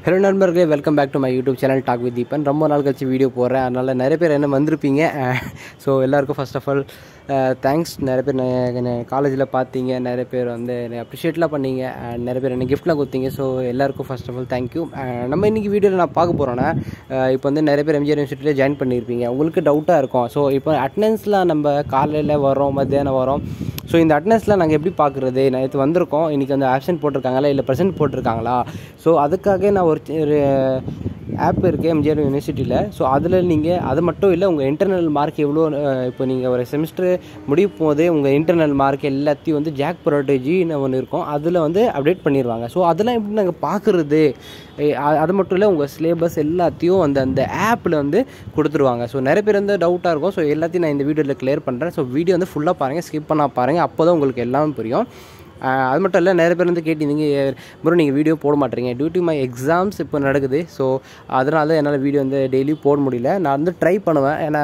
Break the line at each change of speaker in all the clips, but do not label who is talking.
hello நண்பர்களே welcome back to my YouTube channel talk with Deepan ரொம்ப நாள் கழிச்சு வீடியோ போடுறேன் அதனால் நிறைய பேர் என்ன வந்திருப்பீங்க ஸோ எல்லாருக்கும் ஃபர்ஸ்ட் ஆஃப் ஆல் தேங்க்ஸ் நிறைய பேர் என்னை காலேஜில் பார்த்தீங்க நிறைய பேர் வந்து என்னை அப்ரிஷியேட்லாம் பண்ணீங்க and நிறைய பேர் என்னை கிஃப்ட்லாம் கொடுத்தீங்க ஸோ எல்லாருக்கும் ஃபர்ஸ்ட் ஆஃப் ஆல் தேங்க்யூ நம்ம இன்றைக்கி வீடியோவில் நான் பார்க்க போகிறோன்னா இப்போ வந்து நிறைய பேர் எம்ஜிஆர் யூனிவர்சிட்டியில் ஜாயின் பண்ணியிருப்பீங்க உங்களுக்கு டவுட்டாக இருக்கும் ஸோ இப்போ அட்டண்டன்ஸ்லாம் நம்ம காலையில் வரோம் மத்தியானம் வரோம் ஸோ இந்த அட்டண்டன்ஸ்லாம் நாங்கள் எப்படி பார்க்குறது நேற்று வந்திருக்கோம் இன்றைக்கி வந்து ஆப்சென்ட் போட்டிருக்காங்களா இல்லை ப்ரெசென்ட் போட்டிருக்காங்களா ஸோ அதுக்காக நான் ஒரு சி- ஒரு ஆப் இருக்குது எம்ஜிஆர் யூனிவர்சிட்டியில் ஸோ அதில் நீங்கள் அது மட்டும் இல்லை உங்கள் இன்டர்னல் மார்க் எவ்வளோ அஹ், இப்போ நீங்கள் ஒரு செமிஸ்டர் முடியும் போதே உங்கள் இன்டர்னல் மார்க் எல்லாத்தையும் வந்து ஜாக் ப்ராட்டஜின்னு ஒன்று இருக்கும் அதில் வந்து அப்டேட் பண்ணிடுவாங்க ஸோ அதெல்லாம் எப்படி நாங்கள் பார்க்குறது அது மட்டும் இல்லை உங்கள் சிலேபஸ் எல்லாத்தையும் அந்த அந்த ஆப்பில் வந்து கொடுத்துருவாங்க ஸோ நிறைய பேர் வந்து டவுட்டாக இருக்கும் ஸோ எல்லாத்தையும் நான் இந்த வீடியோவில் கிளியர் பண்ணுறேன் ஸோ வீடியோ வந்து ஃபுல்லாக பாருங்கள் ஸ்கிப் பண்ணா பாருங்கள் அப்போ தான் உங்களுக்கு எல்லாமே புரியும் ஆஹ் அது மட்டும் இல்லை நிறைய பேர் வந்து கேட்டிருந்தீங்க ப்ரோ நீங்கள் வீடியோ போட மாட்டீங்க டியூ டு மை எக்ஸாம்ஸ் இப்போ நடக்குது ஸோ அதனால தான் என்னால் வீடியோ வந்து டெய்லி போட முடியல நான் வந்து ட்ரை பண்ணுவேன் ஏன்னா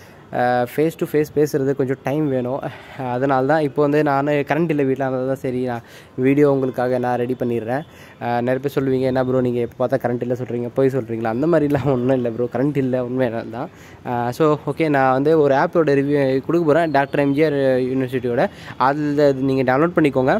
ஃபேஸ் டு ஃபேஸ் பேசுகிறது கொஞ்சம் டைம் வேணும் அதனால தான் இப்போ வந்து நான் கரண்ட் இல்லை வீட்டில் அதனால தான் சரி நான் வீடியோ உங்களுக்காக நான் ரெடி பண்ணிடுறேன் ஆஹ் நிறைய பேர் சொல்லுவீங்க என்ன ப்ரோ நீங்கள் எப்போ பார்த்தா கரண்ட் இல்லை சொல்கிறீங்க போய் சொல்கிறீங்களா அந்த மாதிரிலாம் ஒன்றும் இல்லை ப்ரோ கரண்ட் இல்லை உண்மை தான் ஸோ ஓகே நான் வந்து ஒரு ஆப்போட ரிவ்யூ கொடுக்க போகிறேன் டாக்டர் எம்ஜிஆர் யூனிவர்சிட்டியோட அதில் நீங்கள் டவுன்லோட் பண்ணிக்கோங்க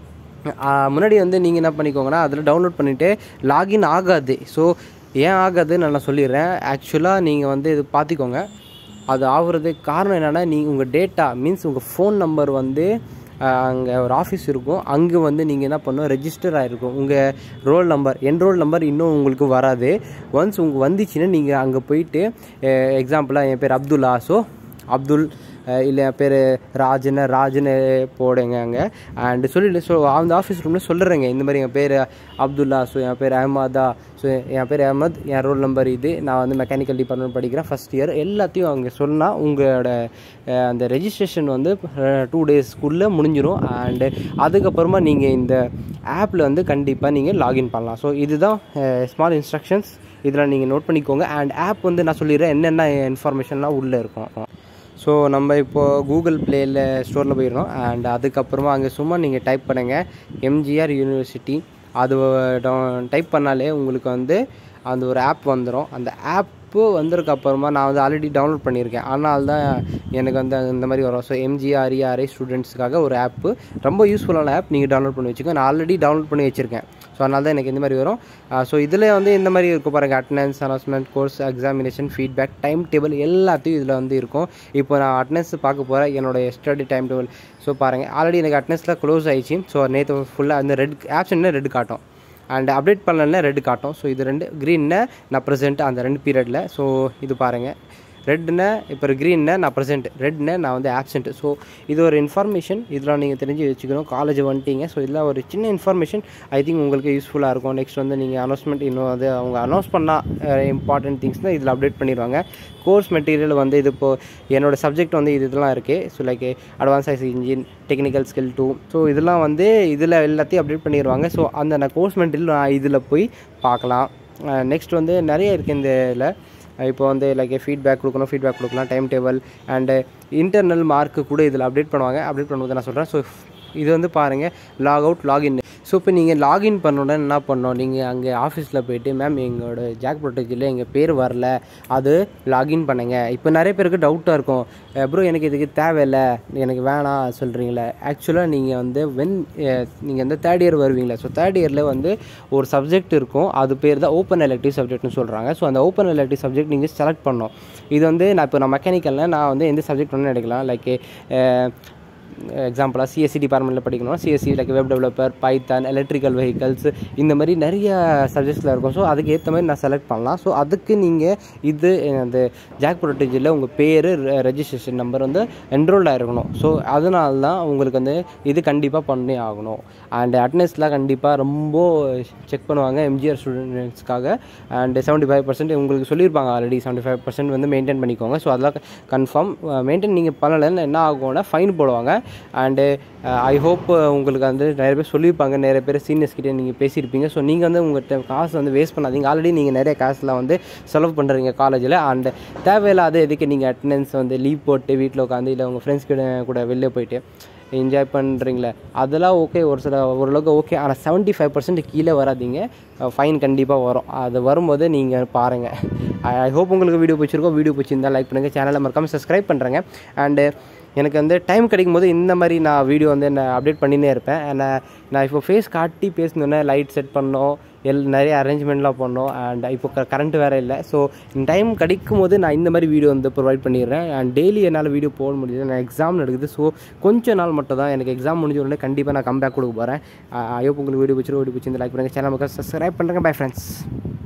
ஆ, முன்னாடி வந்து நீங்கள் என்ன பண்ணிக்கோங்கன்னா அதில் டவுன்லோட் பண்ணிவிட்டு லாகின் ஆகாது ஸோ ஏன் ஆகாதுன்னு நான் சொல்லிடுறேன் ஆக்சுவலாக நீங்கள் வந்து இது பார்த்துக்கோங்க அது ஆகுறதுக்கு காரணம் என்னென்னா நீங்கள் உங்கள் டேட்டா மீன்ஸ் உங்கள் ஃபோன் நம்பர் வந்து அங்கே ஒரு ஆஃபீஸ் இருக்கும் அங்கே வந்து நீங்கள் என்ன பண்ணணும் ரெஜிஸ்டர் ஆகிருக்கும் உங்கள் ரோல் நம்பர் என் ரோல் நம்பர் இன்னும் உங்களுக்கு வராது ஒன்ஸ் உங்களுக்கு வந்துச்சுன்னா நீங்கள் அங்கே போயிட்டு எக்ஸாம்பிளாக என் பேர் அப்துல்லா ஸோ அப்துல் அஹ் இல்லை என் பேர் ராஜன்னு ராஜன்னு போடுங்க அங்கே அண்டு சொல்லிட்டு ஸோ அந்த ஆஃபீஸ் ரூமில் சொல்லுறேங்க இந்த மாதிரி என் பேர் அப்துல்லா ஸோ என் பேர் அஹமதா ஸோ என் பேர் அஹமத் என் ரோல் நம்பர் இது நான் வந்து மெக்கானிக்கல் டிபார்ட்மெண்ட் படிக்கிறேன் ஃபஸ்ட் இயர் எல்லாத்தையும் அங்கே சொன்னால் உங்களோட அஹ், அந்த ரெஜிஸ்ட்ரேஷன் வந்து டூ டேஸ்க்குள்ளே முடிஞ்சிடும் அண்டு அதுக்கப்புறமா நீங்கள் இந்த ஆப்பில் வந்து கண்டிப்பாக நீங்கள் லாகின் பண்ணலாம் ஸோ இதுதான் ஸ்மால் இன்ஸ்ட்ரக்ஷன்ஸ் இதில் நீங்கள் நோட் பண்ணிக்கோங்க அண்ட் ஆப் வந்து நான் சொல்லிடுறேன் என்னென்ன இன்ஃபர்மேஷன்லாம் உள்ளே இருக்கும் ஸோ நம்ம இப்போது கூகுள் ப்ளேயில் ஸ்டோரில் போயிடணும் அண்ட் அதுக்கப்புறமா அங்கே சும்மா நீங்கள் டைப் பண்ணுங்கள் எம்ஜிஆர் யூனிவர்சிட்டி அது டைப் பண்ணாலே உங்களுக்கு வந்து அந்த ஒரு ஆப் வந்துடும் அந்த ஆப்பு வந்ததுக்கு அப்புறமா நான் வந்து ஆல்ரெடி டவுன்லோட் பண்ணியிருக்கேன் அதனால தான் எனக்கு வந்து இந்த மாதிரி வரும் ஸோ எம்ஜிஆர்இஆர்ஐ ஸ்டூடெண்ட்ஸுக்காக ஒரு ஆப்பு ரொம்ப யூஸ்ஃபுல்லான ஆப் நீங்கள் டவுன்லோட் பண்ணி வச்சுக்கோங்க நான் ஆல்ரெடி டவுன்லோட் பண்ணி வச்சுருக்கேன் ஸோ அதனால தான் எனக்கு இந்த மாதிரி வரும் ஸோ இதில் வந்து இந்த மாதிரி இருக்கும் பாருங்கள் attendance announcement course examination feedback time table எல்லாத்தையும் இதில் வந்து இருக்கும் இப்போ நான் அட்டனன்ஸ் பார்க்க போகிறேன் என்னோட ஸ்டடி டைம் டேபிள் ஸோ பாருங்கள் ஆல்ரெடி எனக்கு அட்டனன்ஸில் க்ளோஸ் ஆயிடுச்சு ஸோ நேற்று ஃபுல்லாக அந்த ரெட் ஆப்ஷனில் ரெட் காட்டும் அண்ட் அப்டேட் பண்ணலன்னா ரெட் காட்டும் ஸோ இது ரெண்டு க்ரீன்னு நான் ப்ரெசென்ட் அந்த ரெண்டு பீரியடில் ஸோ இது பாருங்கள் ரெட்னா இப்போ க்ரீன்னா நான் ப்ரெசென்ட் ரெட்னா நான் வந்து ஆப்சென்ட் ஸோ இது ஒரு இன்ஃபர்மேஷன் இதெல்லாம் நீங்கள் தெரிஞ்சு வச்சுக்கணும் காலேஜ் வந்துட்டீங்க ஸோ இதெல்லாம் ஒரு சின்ன இன்ஃபர்மேஷன் ஐ திங்க் உங்களுக்கு யூஸ்ஃபுல்லாக இருக்கும் நெக்ஸ்ட் வந்து நீங்கள் அனௌன்ஸ்மெண்ட் இன்னும் அது அவங்க அனௌன்ஸ் பண்ணால் இம்பார்ட்டன்ட் திங்ஸ் தான் இதில் அப்டேட் பண்ணிடுவாங்க கோர்ஸ் மெட்டீரியல் வந்து இது இப்போ என்னோட சப்ஜெக்ட் வந்து இது இதெல்லாம் இருக்குது so like advance IC engine technical skill too so இதெல்லாம் வந்து இதில் எல்லாத்தையும் அப்டேட் பண்ணிடுவாங்க ஸோ அந்த நான் கோர்ஸ் மெட்டீரியல் நான் இதில் போய் பார்க்கலாம் நெக்ஸ்ட் வந்து நிறைய இருக்குது இந்த இதில் இப்போ வந்து லைக் ஃபீட்பேக் கொடுக்கணும் ஃபீட்பேக் கொடுக்கலாம் time table and internal mark கூட இதில் அப்டேட் பண்ணுவாங்க அப்டேட் பண்ணும்போது நான் சொல்கிறேன் ஸோ இது வந்து பாருங்கள் லாக் அவுட் லாகின் ஸோ இப்போ நீங்கள் லாகின் பண்ணோட என்ன பண்ணோம் நீங்கள் அங்கே ஆஃபீஸில் போயிட்டு மேம் எங்களோட ஜாக் ப்ரொடெக்டில் எங்கள் பேர் வரல அது லாகின் பண்ணுங்க இப்போ நிறைய பேருக்கு டவுட்டாக இருக்கும் ப்ரோ எனக்கு இதுக்கு தேவையில்லை எனக்கு வேணாம் சொல்கிறீங்களே ஆக்சுவலாக நீங்கள் வந்து வென் நீங்கள் வந்து தேர்ட் இயர் வருவீங்களா ஸோ தேர்ட் இயரில் வந்து ஒரு சப்ஜெக்ட் இருக்கும் அது பேர் தான் ஓப்பன் எலக்டிவ் சப்ஜெக்ட்னு சொல்கிறாங்க ஸோ அந்த ஓப்பன் எலக்டிவ் சப்ஜெக்ட் நீங்கள் செலக்ட் பண்ணணும் இது வந்து நான் இப்போ நான் மெக்கானிக்கலில் நான் வந்து எந்த சப்ஜெக்ட் வேணும் எடுக்கலாம் லைக் எக்ஸாம்பிளாக சிஎஸ்சி டிபார்ட்மெண்ட்டில் படிக்கணும் CSC like web developer python electrical vehicles இந்த மாதிரி நிறைய சப்ஜெக்ட்ஸில் இருக்கும் ஸோ அதுக்கு ஏற்ற மாதிரி நான் செலக்ட் பண்ணலாம் ஸோ அதுக்கு நீங்கள் இது அந்த ஜாக் ப்ரொட்டேஜில் உங்கள் பேர் ரெஜிஸ்ட்ரேஷன் நம்பர் வந்து என்ரோல்ட் ஆகிருக்கணும் ஸோ அதனால தான் உங்களுக்கு வந்து இது கண்டிப்பாக பண்ணி ஆகணும் அண்ட் அட்டனன்ஸ்லாம் கண்டிப்பாக ரொம்ப செக் பண்ணுவாங்க எம்ஜிஆர் ஸ்டூடெண்ட்ஸ்க்காக அண்ட் செவன்ட்டி ஃபைவ் பர்சன்ட் உங்களுக்கு சொல்லியிருப்பாங்க ஆல்ரெடி செவன்ட்டி ஃபைவ் பர்சன்ட் வந்து மெயின்டைன் பண்ணிக்கோங்க ஸோ அதெல்லாம் கன்ஃபார்ம் மெயின்டைன் நீங்கள் பண்ணலைன்னு என்ன ஆகும்னா ஃபைன் போடுவாங்க அண்டு ஐ ஹோப் உங்களுக்கு வந்து நிறைய பேர் சொல்லியிருப்பாங்க நிறைய பேர் சீனியர்ஸ் கிட்டே நீங்கள் பேசியிருப்பீங்க ஸோ நீங்கள் வந்து உங்கள்கிட்ட காசு வந்து வேஸ்ட் பண்ணாதீங்க ஆல்ரெடி நீங்கள் நிறைய காசுலாம் வந்து செலவு பண்ணுறீங்க காலேஜில் அண்ட் தேவையில்லாத எதுக்கு நீங்கள் அட்டண்டன்ஸ் வந்து லீவ் போட்டு வீட்டில் உட்காந்து இல்லை உங்கள் ஃப்ரெண்ட்ஸ் கிட்ட கூட வெளில போயிட்டு என்ஜாய் பண்ணுறீங்களே அதெல்லாம் ஓகே ஒரு சில ஓரளவுக்கு ஓகே ஆனால் செவன்ட்டி ஃபைவ் பர்சன்ட் கீழே வராதீங்க ஃபைன் கண்டிப்பாக வரும் அது வரும்போது நீங்கள் பாருங்கள் ஐ ஹோப் உங்களுக்கு வீடியோ பிடிச்சிருக்கோம் வீடியோ பிடிச்சிருந்தா லைக் பண்ணுங்கள் சேனலை மறக்காமல் சப்ஸ்கிரைப் பண்ணுறேங்க அண்டு எனக்கு வந்து டைம் கிடைக்கும் போது இந்த மாதிரி நான் வீடியோ வந்து நான் அப்டேட் பண்ணினே இருப்பேன் நான் நான் இப்போ ஃபேஸ் காட்டி பேசணுன்னே லைட் செட் பண்ணோம் எல் நிறைய அரேஞ்ச்மெண்ட்லாம் பண்ணோம் அண்ட் இப்போ க கரண்ட் வேறு இல்லை ஸோ டைம் கிடைக்கும் போது நான் இந்த மாதிரி வீடியோ வந்து ப்ரொவைட் பண்ணிடுறேன் அண்ட் டெய்லி என்னால் வீடியோ போட முடியுது நான் எக்ஸாம் நடக்குது ஸோ கொஞ்ச நாள் மட்டும் தான் எனக்கு எக்ஸாம் முடிஞ்ச உடனே கண்டிப்பாக நான் கம்பேக் கொடுக்க போகிறேன் ஐயோ உங்களுக்கு வீடியோ பிடிச்சிரும் வீடியோ பிடிச்சி லைக் பண்ணுங்கள் சேனல் மக்கள் சப்ஸ்கிரைப் பண்ணுறேங்க பை ஃப்ரெண்ட்ஸ்